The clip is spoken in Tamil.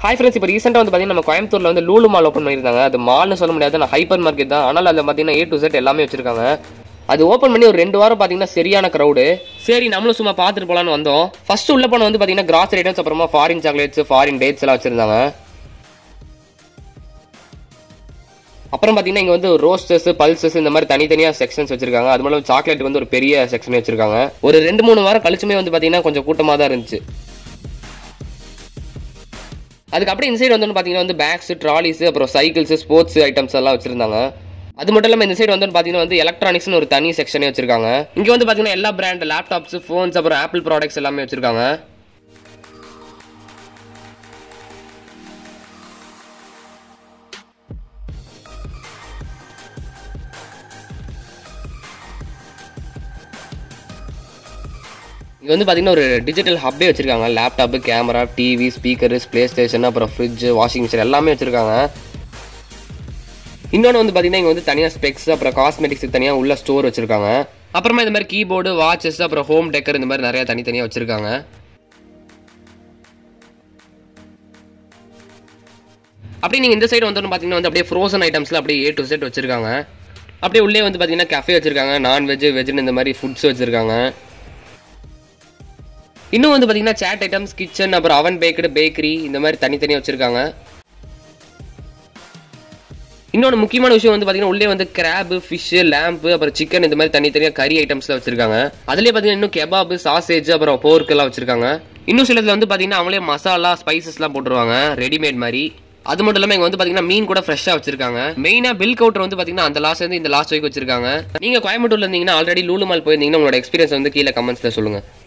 ஹாய் ஃப்ரெண்ட்ஸ் இப்போ ரீசெண்டாக வந்து பார்த்தீங்கன்னா நம்ம கோயம்புத்தூரில் வந்து லூலு மால் ஓப்பன் பண்ணியிருந்தாங்க அது மால்னு சொல்ல முடியாது நான் ஹைப்பர் மார்க்கெட் தான் ஆனால் அதில் பார்த்தீங்கன்னா ஏ டு செட் எல்லாமே வச்சிருக்காங்க அது ஓப்பன் பண்ணி ஒரு ரெண்டு வாரம் பார்த்தீங்கன்னா சரியான க்ரௌடு சரி நம்மளும் சும்மா பார்த்துட்டு போலான்னு வந்தோம் ஃபர்ஸ்ட் உள்ள போன வந்து பார்த்தீங்கன்னா கிராசரி ஐட்டம்ஸ் அப்புறமா ஃபாரின் சாக்லேட்ஸ் ஃபாரின் டேட்ஸ் எல்லாம் வச்சிருந்தாங்க அப்புறம் பார்த்தீங்கன்னா இங்கே வந்து ரோஸ்டர்ஸ் பல்சஸ் இந்த மாதிரி தனித்தனியாக செக்ஷன்ஸ் வச்சிருக்காங்க அது மூலம் சாக்லேட் வந்து ஒரு பெரிய செக்ஷன் வச்சிருக்காங்க ஒரு ரெண்டு மூணு வாரம் கழிச்சுமே வந்து பார்த்தீங்கன்னா கொஞ்சம் கூட்டமாக தான் இருந்துச்சு அதுக்கு அப்படியே இந்த சைடு வந்து பார்த்தீங்கன்னா வந்து பேக்ஸ் ட்ராலிஸ் அப்புறம் சைக்கிள்ஸ் ஸ்போர்ட்ஸ் ஐட்டம்ஸ் எல்லாம் வச்சிருந்தாங்க அது மட்டும் இல்லாமல் இந்த சைடு வந்து பார்த்தீங்கன்னா வந்து எலக்ட்ரானிக்ஸ்னு ஒரு தனி செக்ஷனே வச்சிருக்காங்க இங்கே வந்து பார்த்தீங்கன்னா எல்லா பிராண்ட் லேப்டாப்ஸ் ஃபோன்ஸ் அப்புறம் ஆப்பிள் ப்ராடக்ட்ஸ் எல்லாமே வச்சிருக்காங்க இங்கே வந்து பார்த்தீங்கன்னா ஒரு டிஜிட்டல் ஹப்பே வச்சிருக்காங்க laptop camera TV speaker PlayStation அப்புறம் ஃப்ரிட்ஜ் வாஷிங் மிஷின் எல்லாமே வச்சிருக்காங்க இன்னொன்று வந்து பார்த்தீங்கன்னா இங்கே வந்து தனியாக ஸ்பெக்ஸ் அப்புறம் காஸ்மெட்டிக்ஸ் தனியாக உள்ள ஸ்டோர் வச்சிருக்காங்க அப்புறமா இந்த மாதிரி கீபோர்டு வாட்சஸ் அப்புறம் ஹோம் டெக்கர் இந்த மாதிரி நிறைய தனித்தனியாக வச்சிருக்காங்க அப்படியே நீங்கள் இந்த சைடு வந்து பார்த்தீங்கன்னா வந்து அப்படியே ஃப்ரோசன் ஐட்டம்ஸ்ல அப்படியே ஏ டு செட் வச்சிருக்காங்க அப்படியே உள்ளே வந்து பார்த்தீங்கன்னா கஃபே வச்சிருக்காங்க நான்வெஜ் வெஜ்னு இந்த மாதிரி ஃபுட்ஸ் வச்சிருக்காங்க இன்னும் வந்து பார்த்தீங்கன்னா சேட் ஐட்டம்ஸ் கிச்சன் அப்புறம் அவன் பேக்கடு பேக்கரி இந்த மாதிரி தனித்தனியாக வச்சிருக்காங்க இன்னொன்று முக்கியமான விஷயம் வந்து பார்த்தீங்கன்னா உள்ளே வந்து கிராப் ஃபிஷ் லேம்பு அப்புறம் சிக்கன் இந்த மாதிரி தனித்தனியாக கறி ஐட்டம்ஸ்லாம் வச்சிருக்காங்க அதுலேயே பார்த்தீங்கன்னா இன்னும் கெபாப் சாசேஜ் அப்புறம் போர்க் எல்லாம் வச்சிருக்காங்க இன்னும் சிலதுல வந்து பார்த்தீங்கன்னா அவங்களே மசாலா ஸ்பைசஸ்லாம் போட்டுருவாங்க ரெடிமேட் மாதிரி அது மட்டும் இல்லாமல் இங்கே வந்து பார்த்தீங்கன்னா மீன் கூட ஃப்ரெஷ்ஷாக வச்சிருக்காங்க மெயினாக பில் கவுண்டர் வந்து பார்த்தீங்கன்னா அந்த லாஸ்ட் இருந்து இந்த லாஸ்ட் வரைக்கும் வச்சிருக்காங்க நீங்கள் கோயம்புத்தூர்ல இருந்தீங்கன்னா ஆல்ரெடி லூலு மால் போயிருந்தீங்கன்னா உங்களோட எக்ஸ்பீரியன்ஸ் வந்து கீழே கமெண்ட்ஸில் சொல்லுங்கள்